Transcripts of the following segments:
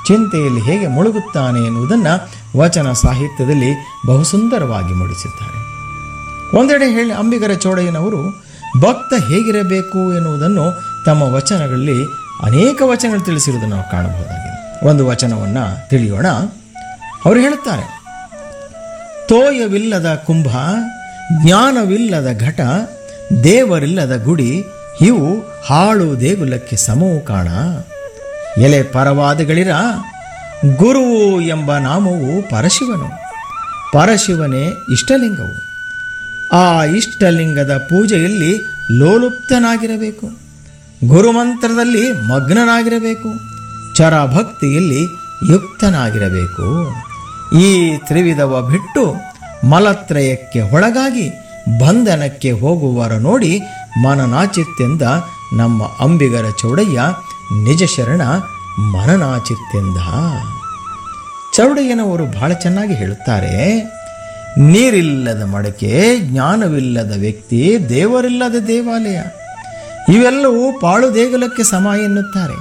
ಚಿಂತೆಯಲ್ಲಿ ಹೇಗೆ ಮುಳುಗುತ್ತಾನೆ ಎನ್ನುವುದನ್ನು ವಚನ ಸಾಹಿತ್ಯದಲ್ಲಿ ಬಹುಸುಂದರವಾಗಿ ಮೂಡಿಸಿದ್ದಾರೆ ಒಂದೆಡೆ ಹೇಳಿ ಅಂಬಿಗರ ಚೌಡಯ್ಯನವರು ಭಕ್ತ ಹೇಗಿರಬೇಕು ಎನ್ನುವುದನ್ನು ತಮ್ಮ ವಚನಗಳಲ್ಲಿ ಅನೇಕ ವಚನಗಳು ತಿಳಿಸಿರುವುದನ್ನು ನಾವು ಕಾಣಬಹುದಾಗಿದೆ ಒಂದು ವಚನವನ್ನು ತಿಳಿಯೋಣ ಅವರು ಹೇಳುತ್ತಾರೆ ತೋಯವಿಲ್ಲದ ಕುಂಭ ಜ್ಞಾನವಿಲ್ಲದ ಘಟ ದೇವರಿಲ್ಲದ ಗುಡಿ ಇವು ಹಾಳು ದೇಗುಲಕ್ಕೆ ಸಮವು ಕಾಣ ಎಲೆ ಪರವಾದಗಳಿರ ಗುರುವು ಎಂಬ ನಾಮವು ಪರಶಿವನು ಪರಶಿವನೇ ಇಷ್ಟಲಿಂಗವು ಆ ಇಷ್ಟಲಿಂಗದ ಪೂಜೆಯಲ್ಲಿ ಲೋಲುಪ್ತನಾಗಿರಬೇಕು ಗುರುಮಂತ್ರದಲ್ಲಿ ಮಗ್ನನಾಗಿರಬೇಕು ಚರಭಕ್ತಿಯಲ್ಲಿ ಯುಕ್ತನಾಗಿರಬೇಕು ಈ ತ್ರಿವಿಧವ ಬಿಟ್ಟು ಮಲತ್ರಯಕ್ಕೆ ಒಳಗಾಗಿ ಬಂಧನಕ್ಕೆ ಹೋಗುವರ ನೋಡಿ ಮನನಾಚಿತ್ತೆಂದ ನಮ್ಮ ಅಂಬಿಗರ ಚೌಡಯ್ಯ ನಿಜ ಶರಣ ಮನನಾಚಿತ್ತೆಂದ ಚೌಡಯ್ಯನವರು ಬಹಳ ಚೆನ್ನಾಗಿ ಹೇಳುತ್ತಾರೆ ನೀರಿಲ್ಲದ ಮಡಕೆ ಜ್ಞಾನವಿಲ್ಲದ ವ್ಯಕ್ತಿ ದೇವರಿಲ್ಲದ ದೇವಾಲಯ ಇವೆಲ್ಲವೂ ಪಾಳು ದೇಗುಲಕ್ಕೆ ಸಮ ಎನ್ನುತ್ತಾರೆ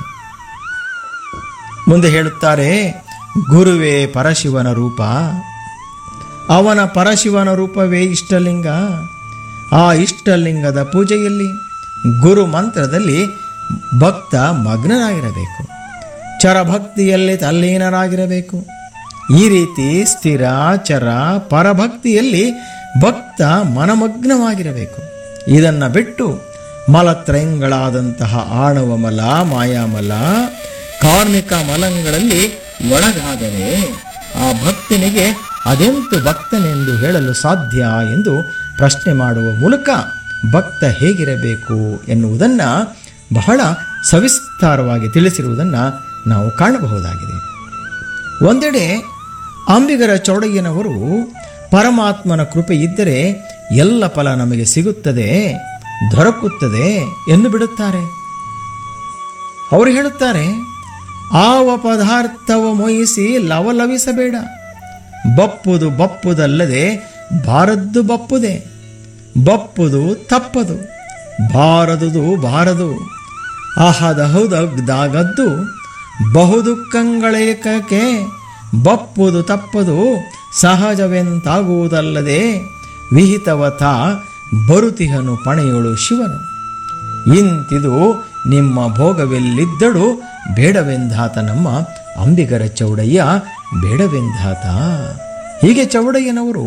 ಮುಂದೆ ಹೇಳುತ್ತಾರೆ ಗುರುವೇ ಪರಶಿವನ ರೂಪ ಅವನ ಪರಶಿವನ ರೂಪವೇ ಇಷ್ಟಲಿಂಗ ಆ ಇಷ್ಟಲಿಂಗದ ಪೂಜೆಯಲ್ಲಿ ಗುರು ಮಂತ್ರದಲ್ಲಿ ಭಕ್ತ ಮಗ್ನನಾಗಿರಬೇಕು ಚರಭಕ್ತಿಯಲ್ಲಿ ತಲ್ಲೀನರಾಗಿರಬೇಕು ಈ ರೀತಿ ಸ್ಥಿರ ಚರ ಪರಭಕ್ತಿಯಲ್ಲಿ ಭಕ್ತ ಮನಮಗ್ನವಾಗಿರಬೇಕು ಇದನ್ನು ಬಿಟ್ಟು ಮಲತ್ರಯಂಗಳಾದಂತಹ ಆಣವ ಮಲ ಮಾಯಾಮಲ ಕಾರ್ಮಿಕ ಮಲಂಗಳಲ್ಲಿ ಒಳಗಾದರೆ ಆ ಭಕ್ತನಿಗೆ ಅದೆಂತು ಭಕ್ತನೆಂದು ಹೇಳಲು ಸಾಧ್ಯ ಎಂದು ಪ್ರಶ್ನೆ ಮಾಡುವ ಮೂಲಕ ಭಕ್ತ ಹೇಗಿರಬೇಕು ಎನ್ನುವುದನ್ನು ಬಹಳ ಸವಿಸ್ತಾರವಾಗಿ ತಿಳಿಸಿರುವುದನ್ನು ನಾವು ಕಾಣಬಹುದಾಗಿದೆ ಒಂದೆಡೆ ಅಂಬಿಗರ ಚೌಡಯ್ಯನವರು ಪರಮಾತ್ಮನ ಕೃಪೆ ಇದ್ದರೆ ಎಲ್ಲ ಫಲ ನಮಗೆ ಸಿಗುತ್ತದೆ ದೊರಕುತ್ತದೆ ಎಂದು ಬಿಡುತ್ತಾರೆ ಅವರು ಹೇಳುತ್ತಾರೆ ಆವ ಪದಾರ್ಥವ ಮೊಯಿಸಿ ಲವಲವಿಸಬೇಡ ಬಪ್ಪುದು ಬಪ್ಪುದಲ್ಲದೆ ಬಾರದ್ದು ಬಪ್ಪುದೆ ಬಪ್ಪುದು ತಪ್ಪದು ಬಾರದುದು ಬಾರದು ಅಹದಹುದಾಗದ್ದು ಬಹುದುಃಖಗಳೇಕಕ್ಕೆ ಬಪ್ಪುದು ತಪ್ಪದು ಸಹಜವೆಂತಾಗುವುದಲ್ಲದೆ ವಿಹಿತವತ ಬರುತಿಹನು ಪಣೆಯೊಳು ಶಿವನು ಇಂತಿದು ನಿಮ್ಮ ಭೋಗವೆಲ್ಲಿದ್ದಳು ಬೇಡವೆಂದಾತ ನಮ್ಮ ಅಂಬಿಗರ ಚೌಡಯ್ಯ ಬೇಡವೆಂದಾತ ಹೀಗೆ ಚೌಡಯ್ಯನವರು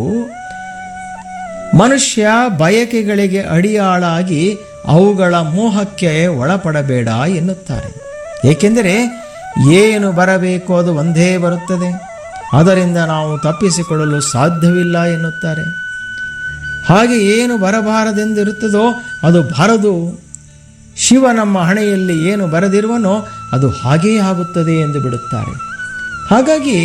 ಮನುಷ್ಯ ಬಯಕೆಗಳಿಗೆ ಅಡಿಯಾಳಾಗಿ ಅವುಗಳ ಮೋಹಕ್ಕೆ ಒಳಪಡಬೇಡ ಎನ್ನುತ್ತಾರೆ ಏಕೆಂದರೆ ಏನು ಬರಬೇಕು ಅದು ಒಂದೇ ಬರುತ್ತದೆ ಅದರಿಂದ ನಾವು ತಪ್ಪಿಸಿಕೊಳ್ಳಲು ಸಾಧ್ಯವಿಲ್ಲ ಎನ್ನುತ್ತಾರೆ ಹಾಗೆ ಏನು ಬರಬಾರದೆಂದಿರುತ್ತದೋ ಅದು ಬರದು ಶಿವ ನಮ್ಮ ಹಣೆಯಲ್ಲಿ ಏನು ಬರದಿರುವನೋ ಅದು ಹಾಗೆಯೇ ಆಗುತ್ತದೆ ಎಂದು ಬಿಡುತ್ತಾರೆ ಹಾಗಾಗಿ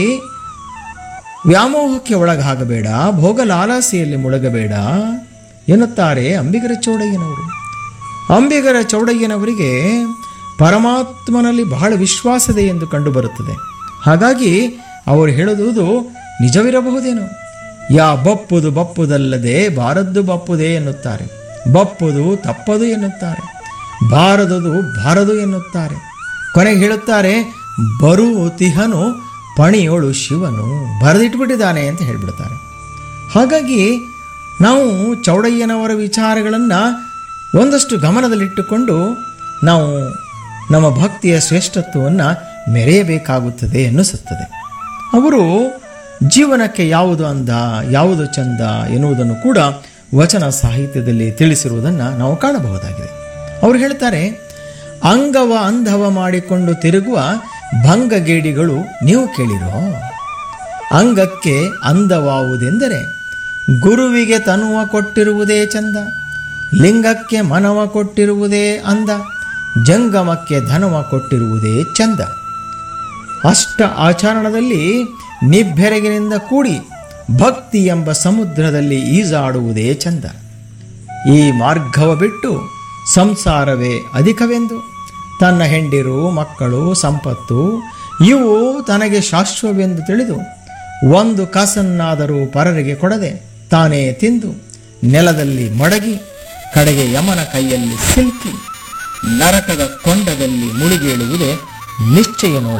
ವ್ಯಾಮೋಹಕ್ಕೆ ಒಳಗಾಗಬೇಡ ಭೋಗ ಲಾಲಾಸೆಯಲ್ಲಿ ಮುಳುಗಬೇಡ ಎನ್ನುತ್ತಾರೆ ಅಂಬಿಗರ ಚೌಡಯ್ಯನವರು ಅಂಬಿಗರ ಚೌಡಯ್ಯನವರಿಗೆ ಪರಮಾತ್ಮನಲ್ಲಿ ಬಹಳ ವಿಶ್ವಾಸದೆ ಎಂದು ಕಂಡುಬರುತ್ತದೆ ಹಾಗಾಗಿ ಅವರು ಹೇಳುವುದು ನಿಜವಿರಬಹುದೇನೋ ಯಾ ಬಪ್ಪುದು ಬಪ್ಪುದಲ್ಲದೆ ಬಾರದ್ದು ಬಪ್ಪುದೇ ಎನ್ನುತ್ತಾರೆ ಬಪ್ಪುದು ತಪ್ಪದು ಎನ್ನುತ್ತಾರೆ ಬಾರದುದು ಬಾರದು ಎನ್ನುತ್ತಾರೆ ಕೊನೆಗೆ ಹೇಳುತ್ತಾರೆ ಬರುತಿಹನು ಪಣಿಯೋಳು ಶಿವನು ಬರೆದಿಟ್ಬಿಟ್ಟಿದ್ದಾನೆ ಅಂತ ಹೇಳ್ಬಿಡ್ತಾರೆ ಹಾಗಾಗಿ ನಾವು ಚೌಡಯ್ಯನವರ ವಿಚಾರಗಳನ್ನು ಒಂದಷ್ಟು ಗಮನದಲ್ಲಿಟ್ಟುಕೊಂಡು ನಾವು ನಮ್ಮ ಭಕ್ತಿಯ ಶ್ರೇಷ್ಠತ್ವವನ್ನು ಮೆರೆಯಬೇಕಾಗುತ್ತದೆ ಎನ್ನಿಸುತ್ತದೆ ಅವರು ಜೀವನಕ್ಕೆ ಯಾವುದು ಅಂದ ಯಾವುದು ಚಂದ ಎನ್ನುವುದನ್ನು ಕೂಡ ವಚನ ಸಾಹಿತ್ಯದಲ್ಲಿ ತಿಳಿಸಿರುವುದನ್ನು ನಾವು ಕಾಣಬಹುದಾಗಿದೆ ಅವರು ಹೇಳ್ತಾರೆ ಅಂಗವ ಅಂಧವ ಮಾಡಿಕೊಂಡು ತಿರುಗುವ ಭಂಗಗೇಡಿಗಳು ನೀವು ಕೇಳಿರೋ ಅಂಗಕ್ಕೆ ಅಂದವಾವುದೆಂದರೆ ಗುರುವಿಗೆ ತನುವ ಕೊಟ್ಟಿರುವುದೇ ಚಂದ ಲಿಂಗಕ್ಕೆ ಮನವ ಕೊಟ್ಟಿರುವುದೇ ಅಂದ ಜಂಗಮಕ್ಕೆ ಧನವ ಕೊಟ್ಟಿರುವುದೇ ಚಂದ ಅಷ್ಟ ಆಚರಣದಲ್ಲಿ ನಿಬ್ಬೆರಗಿನಿಂದ ಕೂಡಿ ಭಕ್ತಿ ಎಂಬ ಸಮುದ್ರದಲ್ಲಿ ಈಜಾಡುವುದೇ ಚಂದ ಈ ಮಾರ್ಗವ ಬಿಟ್ಟು ಸಂಸಾರವೇ ಅಧಿಕವೆಂದು ತನ್ನ ಹೆಂಡಿರು ಮಕ್ಕಳು ಸಂಪತ್ತು ಇವು ತನಗೆ ಶಾಶ್ವವೆಂದು ತಿಳಿದು ಒಂದು ಕಾಸನ್ನಾದರೂ ಪರರಿಗೆ ಕೊಡದೆ ತಾನೇ ತಿಂದು ನೆಲದಲ್ಲಿ ಮಡಗಿ ಕಡೆಗೆ ಯಮನ ಕೈಯಲ್ಲಿ ಸಿಲ್ಕಿ ನರಕದ ಕೊಂಡದಲ್ಲಿ ಮುಳುಗೇಳುವುದೇ ನಿಶ್ಚಯ ನೋಡಿ